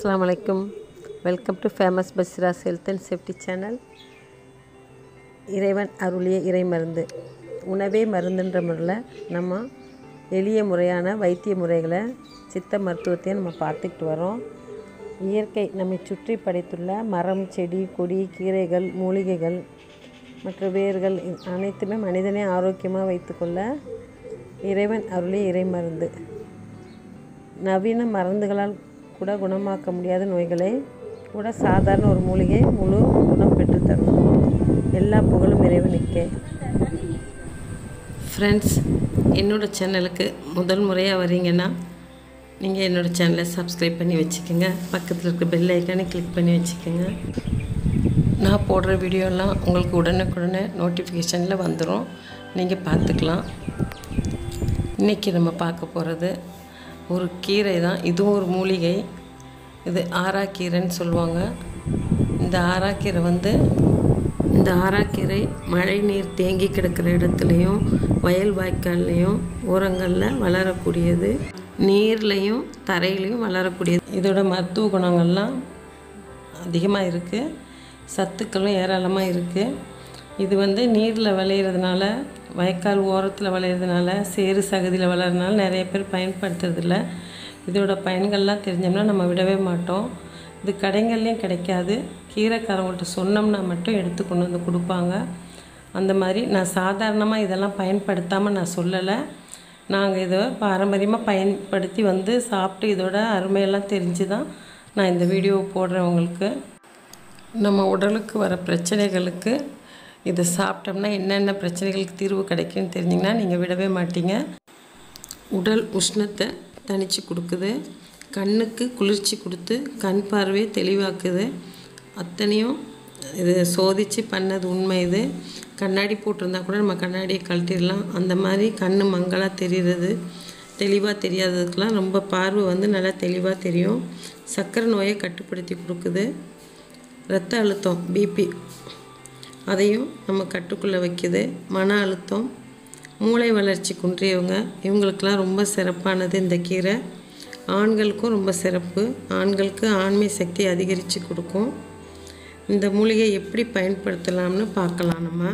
அஸ்ஸலாமு அலைக்கும் welcome to famous பஸ்ராஸ் ஹெல்த் அண்ட் சேஃப்டி சேனல் இறைவன் அருளிய இறை மருந்து உணவே மருந்துன்ற முறையில் நம்ம எளிய முறையான வைத்திய முறைகளை சித்த மருத்துவத்தையும் நம்ம பார்த்துக்கிட்டு வரோம் இயற்கை நம்மை சுற்றி படைத்துள்ள மரம் செடி கொடி கீரைகள் மூலிகைகள் மற்ற வேர்கள் இது அனைத்துமே மனிதனை ஆரோக்கியமாக வைத்துக்கொள்ள இறைவன் அருளிய இறை மருந்து நவீன மருந்துகளால் கூட குணமாக்க முடியாத நோய்களை கூட சாதாரண ஒரு மூலிகை முழு குணம் பெற்றுத்தரும் எல்லா புகழும் இறைவனுக்கே ஃப்ரெண்ட்ஸ் என்னோடய சேனலுக்கு முதல் முறையாக வரீங்கன்னா நீங்கள் என்னோடய சேனலை சப்ஸ்கிரைப் பண்ணி வச்சுக்கோங்க பக்கத்தில் இருக்க பெல் ஐக்கானை கிளிக் பண்ணி வச்சுக்கோங்க நான் போடுற வீடியோலாம் உங்களுக்கு உடனுக்குடனே நோட்டிஃபிகேஷனில் வந்துடும் நீங்கள் பார்த்துக்கலாம் இன்றைக்கி நம்ம பார்க்க போகிறது ஒரு கீரை தான் இதுவும் ஒரு மூலிகை இது ஆராக்கீரைன்னு சொல்லுவாங்க இந்த ஆராக்கீரை வந்து இந்த ஆராக்கீரை மழை நீர் தேங்கி கிடக்கிற இடத்துலையும் வயல் வாய்க்கால்லையும் ஓரங்களில் வளரக்கூடியது நீர்லையும் தரையிலையும் வளரக்கூடியது இதோட மருத்துவ குணங்கள்லாம் அதிகமாக இருக்குது சத்துக்களும் ஏராளமாக இருக்குது இது வந்து நீரில் விளையிறதுனால வயக்கால் ஓரத்தில் விளையிறதுனால சேறு சகதியில் வளர்றதுனால நிறைய பேர் பயன்படுத்துறதில்ல இதோட பயன்கள்லாம் தெரிஞ்சோம்னா நம்ம விடவே மாட்டோம் இது கடைகள்லேயும் கிடைக்காது கீரைக்காரவங்கள்ட்ட சொன்னோம்னா மட்டும் எடுத்து கொண்டு வந்து கொடுப்பாங்க அந்த மாதிரி நான் சாதாரணமாக இதெல்லாம் பயன்படுத்தாமல் நான் சொல்லலை நாங்கள் இதை பாரம்பரியமாக பயன்படுத்தி வந்து சாப்பிட்டு இதோட அருமையெல்லாம் தெரிஞ்சு தான் நான் இந்த வீடியோ போடுறேன் உங்களுக்கு நம்ம உடலுக்கு வர பிரச்சனைகளுக்கு இதை சாப்பிட்டோம்னா என்னென்ன பிரச்சனைகளுக்கு தீர்வு கிடைக்குன்னு தெரிஞ்சிங்கன்னா நீங்கள் விடவே மாட்டீங்க உடல் உஷ்ணத்தை தணித்து கொடுக்குது கண்ணுக்கு குளிர்ச்சி கொடுத்து கண் பார்வையை தெளிவாக்குது அத்தனையும் இது சோதித்து பண்ணது உண்மை இது கண்ணாடி போட்டிருந்தா கூட நம்ம கண்ணாடியை கழட்டிடலாம் அந்த மாதிரி கண் மங்களாக தெரிகிறது தெளிவாக தெரியாததுக்கெலாம் ரொம்ப பார்வை வந்து நல்லா தெளிவாக தெரியும் சர்க்கரை நோயை கட்டுப்படுத்தி கொடுக்குது இரத்த அழுத்தம் பிபி அதையும் நம்ம கட்டுக்குள்ளே வைக்குது மன அழுத்தம் மூளை வளர்ச்சி குன்றியவங்க இவங்களுக்கெல்லாம் ரொம்ப சிறப்பானது இந்த கீரை ஆண்களுக்கும் ரொம்ப சிறப்பு ஆண்களுக்கு ஆண்மை சக்தி அதிகரித்து கொடுக்கும் இந்த மூலிகை எப்படி பயன்படுத்தலாம்னு பார்க்கலாம் நம்ம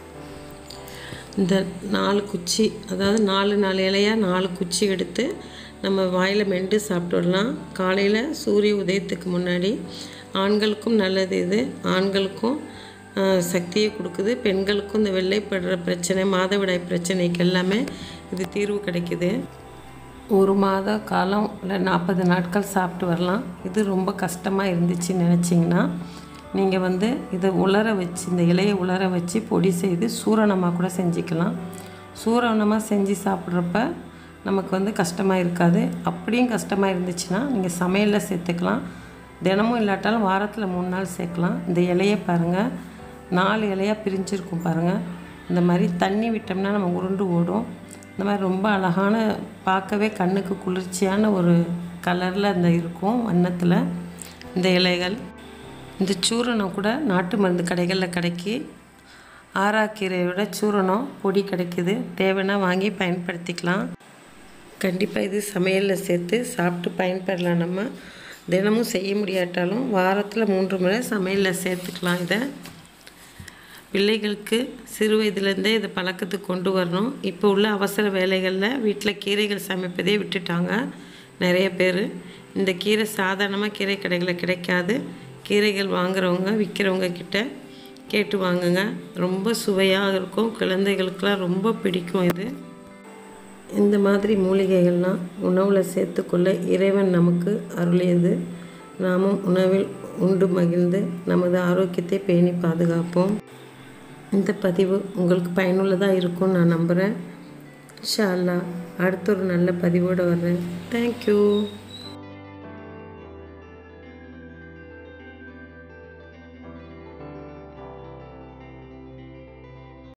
இந்த நாலு குச்சி அதாவது நாலு நாலு இலையாக நாலு குச்சி எடுத்து நம்ம வாயில் மெண்டு சாப்பிட்டுடலாம் காலையில் சூரிய உதயத்துக்கு முன்னாடி ஆண்களுக்கும் நல்லது இது ஆண்களுக்கும் சக்தியை கொடுக்குது பெண்களுக்கும் இந்த வெள்ளைப்படுற பிரச்சனை மாதவிடாய் பிரச்சனைக்கு எல்லாமே இது தீர்வு கிடைக்குது ஒரு மாத காலம் இல்லை நாற்பது நாட்கள் சாப்பிட்டு வரலாம் இது ரொம்ப கஷ்டமாக இருந்துச்சுன்னு நினச்சிங்கன்னா நீங்கள் வந்து இதை உலர வச்சு இந்த இலையை உலர வச்சு பொடி செய்து சூரணமாக கூட செஞ்சுக்கலாம் சூரணமாக செஞ்சு சாப்பிட்றப்ப நமக்கு வந்து கஷ்டமாக இருக்காது அப்படியும் கஷ்டமாக இருந்துச்சுன்னா நீங்கள் சமையலில் சேர்த்துக்கலாம் தினமும் இல்லாட்டாலும் வாரத்தில் மூணு நாள் சேர்க்கலாம் இந்த இலையை பாருங்கள் நாலு இலையாக பிரிஞ்சிருக்கும் பாருங்கள் இந்த மாதிரி தண்ணி விட்டோம்னா நம்ம உருண்டு ஓடும் இந்த மாதிரி ரொம்ப அழகான பார்க்கவே கண்ணுக்கு குளிர்ச்சியான ஒரு கலரில் இந்த இருக்கும் வண்ணத்தில் இந்த இலைகள் இந்த சூரணம் கூட நாட்டு மருந்து கடைகளில் கிடைக்கி ஆராக்கீரையோட சூரணம் பொடி கிடைக்குது தேவைன்னா வாங்கி பயன்படுத்திக்கலாம் கண்டிப்பாக இது சமையலில் சேர்த்து சாப்பிட்டு பயன்பெறலாம் நம்ம தினமும் செய்ய முடியாட்டாலும் வாரத்தில் மூன்று முறை சமையலில் சேர்த்துக்கலாம் இதை பிள்ளைகளுக்கு சிறு வயதுலேருந்தே இதை பழக்கத்துக்கு கொண்டு வரணும் இப்போ உள்ள அவசர வேலைகளில் வீட்டில் கீரைகள் சமைப்பதே விட்டுட்டாங்க நிறைய பேர் இந்த கீரை சாதாரணமாக கீரை கடைகளில் கிடைக்காது கீரைகள் வாங்குறவங்க விற்கிறவங்க கிட்ட கேட்டு வாங்குங்க ரொம்ப சுவையாக இருக்கும் குழந்தைகளுக்கெல்லாம் ரொம்ப பிடிக்கும் இது இந்த மாதிரி மூலிகைகள்லாம் உணவில் சேர்த்துக்கொள்ள இறைவன் நமக்கு அருளியது நாமும் உணவில் உண்டு மகிழ்ந்து நமது ஆரோக்கியத்தை பேணி பாதுகாப்போம் இந்த பதிவு உங்களுக்கு பயனுள்ளதாக இருக்கும்னு நான் நம்புகிறேன் ஷா அல்லா அடுத்த ஒரு நல்ல பதிவோடு வர்றேன் தேங்க்யூ